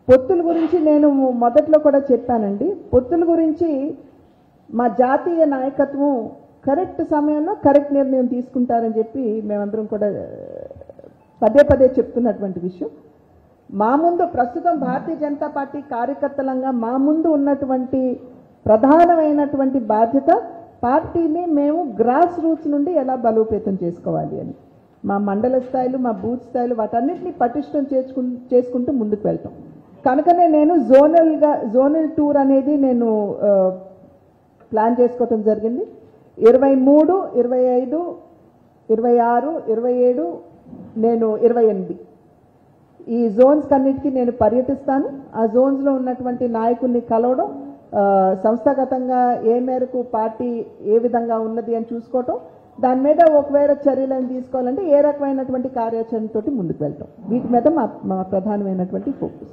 పొత్తుల గురించి నేను మొదట్లో కూడా చెప్పానండి పొత్తుల గురించి మా జాతీయ నాయకత్వం కరెక్ట్ సమయంలో కరెక్ట్ నిర్ణయం తీసుకుంటారని చెప్పి మేమందరం కూడా పదే పదే చెప్తున్నటువంటి విషయం మా ముందు ప్రస్తుతం భారతీయ జనతా పార్టీ కార్యకర్తలంగా మా ముందు ఉన్నటువంటి ప్రధానమైనటువంటి బాధ్యత పార్టీని మేము గ్రాస్ రూట్స్ నుండి ఎలా బలోపేతం చేసుకోవాలి అని మా మండల స్థాయిలు మా బూత్ స్థాయిలు వాటన్నిటిని పటిష్టం చేసుకు చేసుకుంటూ ముందుకు వెళ్తాం కనుకనే నేను జోనల్గా జోనల్ టూర్ అనేది నేను ఆ, ప్లాన్ చేసుకోవటం జరిగింది ఇరవై మూడు ఇరవై ఐదు ఇరవై ఆరు ఇరవై ఏడు నేను ఇరవై ఎనిమిది ఈ జోన్స్ కన్నిటికీ నేను పర్యటిస్తాను ఆ జోన్స్లో ఉన్నటువంటి నాయకుల్ని కలవడం ఆ, సంస్థాగతంగా ఏ మేరకు పార్టీ ఏ విధంగా ఉన్నది అని చూసుకోవటం దాని మీద ఒకవేళ చర్యలను తీసుకోవాలంటే ఏ రకమైనటువంటి కార్యాచరణతోటి ముందుకు వెళ్తాం వీటి మీద మా మా ప్రధానమైనటువంటి ఫోకస్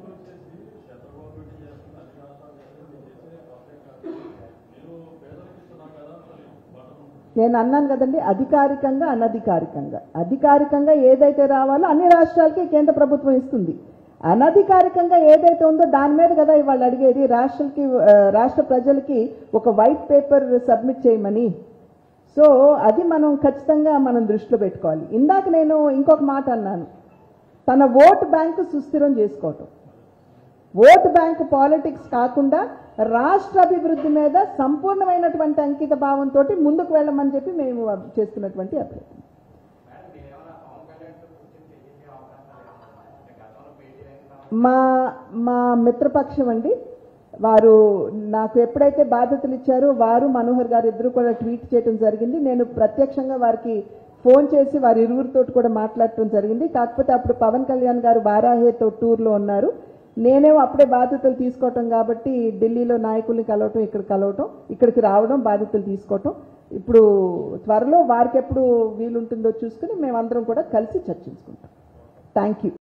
నేను అన్నాను కదండి అధికారికంగా అనధికారికంగా అధికారికంగా ఏదైతే రావాలో అన్ని రాష్ట్రాలకి కేంద్ర ప్రభుత్వం ఇస్తుంది అనధికారికంగా ఏదైతే ఉందో దాని మీద కదా ఇవాళ అడిగేది రాష్ట్రాలకి ఆ, రాష్ట్ర ప్రజలకి ఒక వైట్ పేపర్ సబ్మిట్ చేయమని సో అది మనం ఖచ్చితంగా మనం దృష్టిలో పెట్టుకోవాలి ఇందాక నేను ఇంకొక మాట అన్నాను తన ఓటు బ్యాంకు సుస్థిరం చేసుకోవటం ఓటు బ్యాంక్ పాలిటిక్స్ కాకుండా రాష్ట్ర అభివృద్ధి మీద సంపూర్ణమైనటువంటి అంకిత భావంతో ముందుకు వెళ్ళమని చెప్పి మేము చేస్తున్నటువంటి అభ్యర్థన మా మా మిత్రపక్షం అండి వారు నాకు ఎప్పుడైతే బాధ్యతలు ఇచ్చారో వారు మనోహర్ గారు ఇద్దరు కూడా ట్వీట్ చేయడం జరిగింది నేను ప్రత్యక్షంగా వారికి ఫోన్ చేసి వారి ఇరువురితో కూడా మాట్లాడటం జరిగింది కాకపోతే అప్పుడు పవన్ కళ్యాణ్ గారు వారాహేతో టూర్లో ఉన్నారు నేనేమో అప్పుడే బాధ్యతలు తీసుకోవటం కాబట్టి ఢిల్లీలో నాయకుల్ని కలవటం ఇక్కడ కలవటం ఇక్కడికి రావడం బాధ్యతలు తీసుకోవటం ఇప్పుడు త్వరలో వారికి ఎప్పుడు వీలుంటుందో చూసుకుని మేమందరం కూడా కలిసి చర్చించుకుంటాం థ్యాంక్ యూ